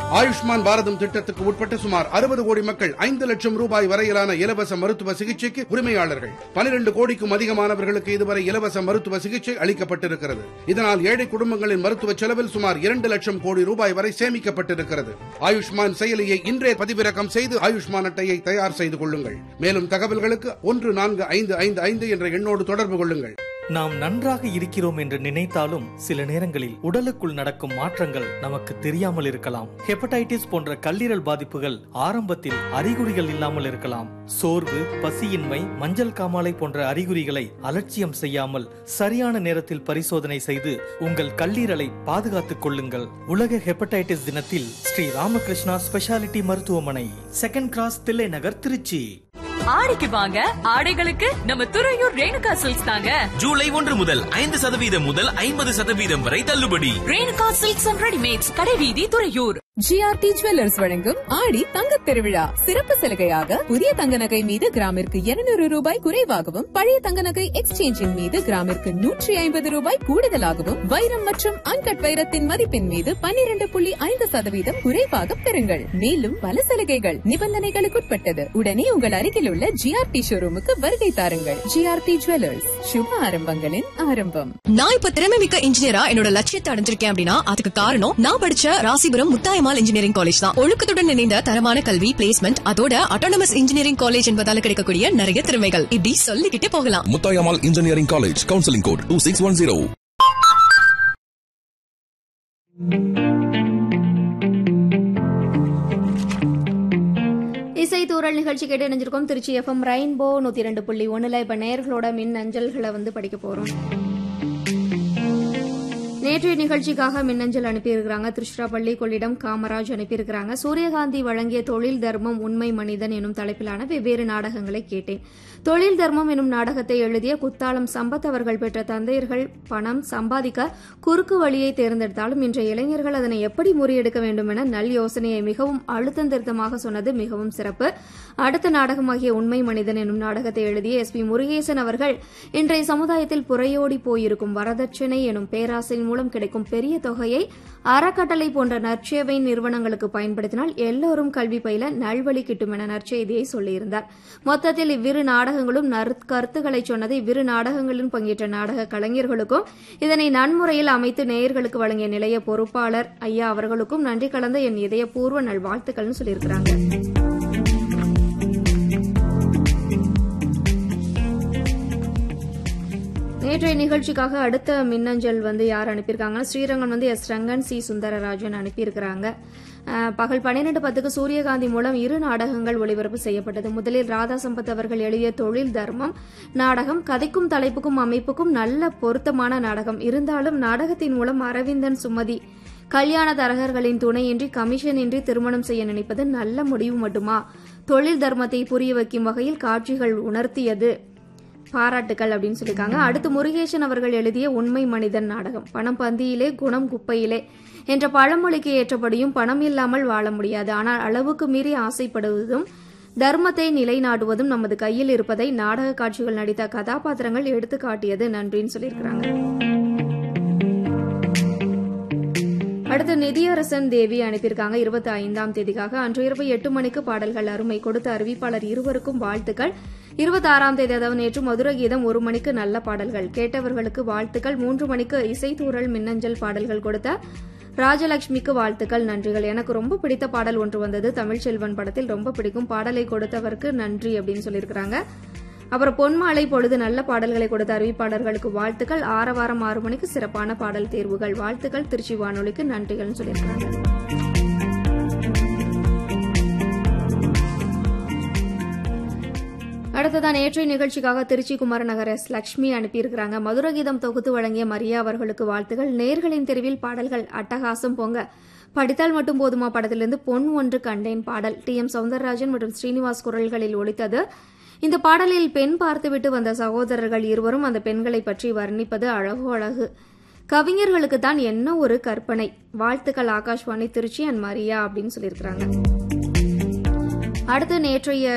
ஆயுஷ்மான் பாரதம் திட்டத்துக்கு உட்பட்ட சுமார் அறுபது கோடி மக்கள் ஐந்து லட்சம் ரூபாய் வரையிலான இலவச மருத்துவ சிகிச்சைக்கு உரிமையாளர்கள் பனிரெண்டு கோடிக்கும் அதிகமானவர்களுக்கு இதுவரை இலவச மருத்துவ சிகிச்சை அளிக்கப்பட்டிருக்கிறது இதனால் ஏழை குடும்பங்களின் மருத்துவ செலவில் சுமார் இரண்டு லட்சம் கோடி ரூபாய் வரை சேமிக்கப்பட்டிருக்கிறது ஆயுஷ்மான் செயலியை இன்றே பதிவிறக்கம் செய்து ஆயுஷ்மான் அட்டையை தயார் செய்து கொள்ளுங்கள் மேலும் தகவல்களுக்கு ஒன்று நான்கு ஐந்து ஐந்து ஐந்து என்ற எண்ணோடு தொடர்பு கொள்ளுங்கள் நாம் நன்றாக இருக்கிறோம் என்று நினைத்தாலும் சில நேரங்களில் உடலுக்குள் நடக்கும் மாற்றங்கள் நமக்கு தெரியாமல் இருக்கலாம் ஹெப்படைட்டிஸ் போன்ற கல்லீரல் பாதிப்புகள் ஆரம்பத்தில் அறிகுறிகள் இல்லாமல் இருக்கலாம் சோர்வு பசியின்மை மஞ்சள் காமாலை போன்ற அறிகுறிகளை அலட்சியம் செய்யாமல் சரியான நேரத்தில் பரிசோதனை செய்து உங்கள் கல்லீரலை பாதுகாத்துக் கொள்ளுங்கள் உலக ஹெப்படைட்டிஸ் தினத்தில் ஸ்ரீ ராமகிருஷ்ணா ஸ்பெஷாலிட்டி மருத்துவமனை செகண்ட் கிராஸ் தில்லை நகர் திருச்சி ஆடிக்கு வாங்க ஆடைகளுக்கு நம்ம துறையூர் ரேணுகா சில்க்ஸ் தாங்க ஜூலை ஒன்று முதல் ஐந்து சதவீதம் முதல் ஐம்பது சதவீதம் வரை தள்ளுபடி ரேணுகா சில்க்ஸ் அண்ட் ரெடிமேட்ஸ் கடைவீதி துறையூர் ஜிஆர்டி ஜுவல்லர்ஸ் வழங்கும் ஆடி தங்கத் திருவிழா சிறப்பு சலுகையாக புதிய தங்க நகை மீது கிராமிற்கு இருநூறு ரூபாய் குறைவாகவும் பழைய தங்க நகை எக்ஸ்சேஞ்சின் மீது கிராமிற்கு நூற்றி ஐம்பது ரூபாய் கூடுதலாகவும் வைரம் மற்றும் அன்கட் வைரத்தின் மதிப்பின் மீது பன்னிரண்டு புள்ளி ஐந்து சதவீதம் குறைவாக பெறுங்கள் மேலும் பல சலுகைகள் நிபந்தனைகளுக்குட்பட்டது உடனே உங்கள் அருகில் உள்ள ஜிஆர்டி ஷோரூமுக்கு வருகை தாருங்கள் ஜிஆர்டி ஜுவல்லர்ஸ் சுப ஆரம்பங்களின் ஆரம்பம் நான் இப்ப திறமை மிக்க இன்ஜினியரா என்னோட லட்சியத்தை அடைஞ்சிருக்கேன் அப்படின்னா அதுக்கு காரணம் நான் படிச்ச ராசிபுரம் முத்தாயமால் இன்ஜினியரிங் காலேஜ் தான் ஒழுக்கத்துடன் இணைந்த தரமான கல்வி பிளேஸ்மெண்ட் அதோட அட்டானமஸ் இன்ஜினியரிங் காலேஜ் என்பதால கிடைக்கக்கூடிய நிறைய திறமைகள் இப்படி சொல்லிக்கிட்டே போகலாம் Muthayammal engineering college counselling code two six one zero இசை தூரல் நிகழ்ச்சி கேட்டு இணைஞ்சிருக்கோம் திருச்சி எஃப்எம் ரெயின்போ நூத்தி ரெண்டு புள்ளி ஒண்ணுல இப்ப நேர்களோட மின் அஞ்சல்களை வந்து படிக்க போறோம் நேற்றைய நிகழ்ச்சிக்காக மின்னஞ்சல் அனுப்பியிருக்கிறாங்க திருச்சிராப்பள்ளி கொள்ளிடம் காமராஜ் அனுப்பியிருக்கிறாங்க சூரியகாந்தி வழங்கிய தொழில் தர்மம் உண்மை மனிதன் எனும் தலைப்பிலான வெவ்வேறு நாடகங்களை கேட்டேன் தொழில் தர்மம் எனும் நாடகத்தை எழுதிய குத்தாலம் சம்பத் அவர்கள் பெற்ற தந்தையர்கள் பணம் சம்பாதிக்க குறுக்கு வழியை தேர்ந்தெடுத்தாலும் இன்றைய இளைஞர்கள் அதனை எப்படி முறியெடுக்க வேண்டும் என நல் யோசனையை மிகவும் அழுத்தம் திருத்தமாக சொன்னது மிகவும் சிறப்பு அடுத்த நாடகமாகிய உண்மை மனிதன் எனும் நாடகத்தை எழுதிய எஸ் பி முருகேசன் அவர்கள் இன்றைய சமுதாயத்தில் புறையோடி போயிருக்கும் வரதட்சணை எனும் பேராசையின் மூலம் கிடைக்கும் பெரிய தொகையை அறக்கட்டளை போன்ற நற்சேவை நிறுவனங்களுக்கு பயன்படுத்தினால் எல்லோரும் கல்வி பயில நல்வழி கிட்டும் என நற்செய்தியை சொல்லியிருந்தார் மொத்தத்தில் இவ்விரு நாடகங்களும் நற்கருத்துக்களை சொன்னது இவ்விரு நாடகங்களிலும் பங்கேற்ற நாடக கலைஞர்களுக்கும் இதனை நன்முறையில் அமைத்து நேயர்களுக்கு வழங்கிய நிலைய பொறுப்பாளர் ஐயா அவர்களுக்கும் நன்றி கலந்த என் இதயபூர்வ நல்வாழ்த்துக்கள்னு சொல்லியிருக்கிறாங்க நேற்றைய நிகழ்ச்சிக்காக அடுத்த மின்னஞ்சல் வந்து யார் அனுப்பியிருக்காங்கன்னா ஸ்ரீரங்கம் வந்து எஸ் ரங்கன் சி சுந்தரராஜன் அனுப்பியிருக்கிறாங்க அஹ், பகல் பன்னிரண்டு பத்துக்கு சூரியகாந்தி மூலம் இரு நாடகங்கள் ஒளிபரப்பு செய்யப்பட்டது முதலில் ராதா சம்பத் அவர்கள் எழுதிய தொழில் தர்மம் நாடகம் கதைக்கும் தலைப்புக்கும் அமைப்புக்கும் நல்ல பொருத்தமான நாடகம் இருந்தாலும் நாடகத்தின் மூலம் அரவிந்தன் சுமதி கல்யாண தரகர்களின் துணையின்றி கமிஷன் இன்றி திருமணம் செய்ய நினைப்பது நல்ல முடிவு மட்டுமா தொழில் தர்மத்தை புரிய வைக்கும் வகையில் காட்சிகள் உணர்த்தியது பாராட்டுக்கள் அப்படின்னு சொல்லியிருக்காங்க அடுத்து முருகேசன் அவர்கள் எழுதிய உண்மை மனிதன் நாடகம் பணம் பந்தியிலே குணம் குப்பையிலே என்ற பழமொழிக்கு ஏற்றபடியும் பணம் இல்லாமல் வாழ முடியாது ஆனால் அளவுக்கு மீறி ஆசைப்படுவதும் தர்மத்தை நிலைநாட்டுவதும் நமது கையில் இருப்பதை நாடக காட்சிகள் நடித்த கதாபாத்திரங்கள் எடுத்து காட்டியது நன்றின்னு சொல்லியிருக்கிறாங்க அடுத்து நிதியரசன் தேவி அனுப்பியிருக்காங்க இருபத்தி ஐந்தாம் தேதிக்காக அன்று இரவு எட்டு மணிக்கு பாடல்கள் அருமை கொடுத்த அறிவிப்பாளர் இருவருக்கும் வாழ்த்துக்கள் இருபத்தி ஆறாம் தேதி அதாவது நேற்று மதுர கீதம் ஒரு மணிக்கு நல்ல பாடல்கள் கேட்டவர்களுக்கு வாழ்த்துக்கள் மூன்று மணிக்கு இசைத்தூரல் மின்னஞ்சல் பாடல்கள் கொடுத்த ராஜலட்சுமிக்கு வாழ்த்துக்கள் நன்றிகள் எனக்கு ரொம்ப பிடித்த பாடல் ஒன்று வந்தது தமிழ்ச்செல்வன் படத்தில் ரொம்ப பிடிக்கும் பாடலை கொடுத்தவருக்கு நன்றி அப்படின்னு சொல்லியிருக்கிறாங்க அப்புறம் பொன்மாலை பொழுது நல்ல பாடல்களை கொடுத்த அறிவிப்பாளர்களுக்கு வாழ்த்துக்கள் ஆரவாரம் ஆறு மணிக்கு சிறப்பான பாடல் தேர்வுகள் வாழ்த்துக்கள் திருச்சி வானொலிக்கு நன்றிகள்னு சொல்லியிருக்காங்க அடுத்ததான் நேற்றைய நிகழ்ச்சிக்காக திருச்சி குமாரநகர் எஸ் லட்சுமி அனுப்பியிருக்கிறாங்க மதுர கீதம் தொகுத்து வழங்கிய மரியா அவர்களுக்கு வாழ்த்துகள் நேர்களின் தெருவில் பாடல்கள் அட்டகாசம் பொங்க படித்தால் மட்டும் போதுமா படத்திலிருந்து பொன் ஒன்று கண்டேன் பாடல் டி எம் சவுந்தரராஜன் மற்றும் ஸ்ரீனிவாஸ் குரல்களில் ஒலித்தது இந்த பாடலில் பெண் பார்த்துவிட்டு வந்த சகோதரர்கள் இருவரும் அந்த பெண்களை பற்றி வர்ணிப்பது அழகு அழகு கவிஞர்களுக்கு தான் என்ன ஒரு கற்பனை வாழ்த்துக்கள் ஆகாஷ்வாணி திருச்சி அண்ட் மரியா அப்படின்னு சொல்லியிருக்கிறாங்க அடுத்து நேற்றைய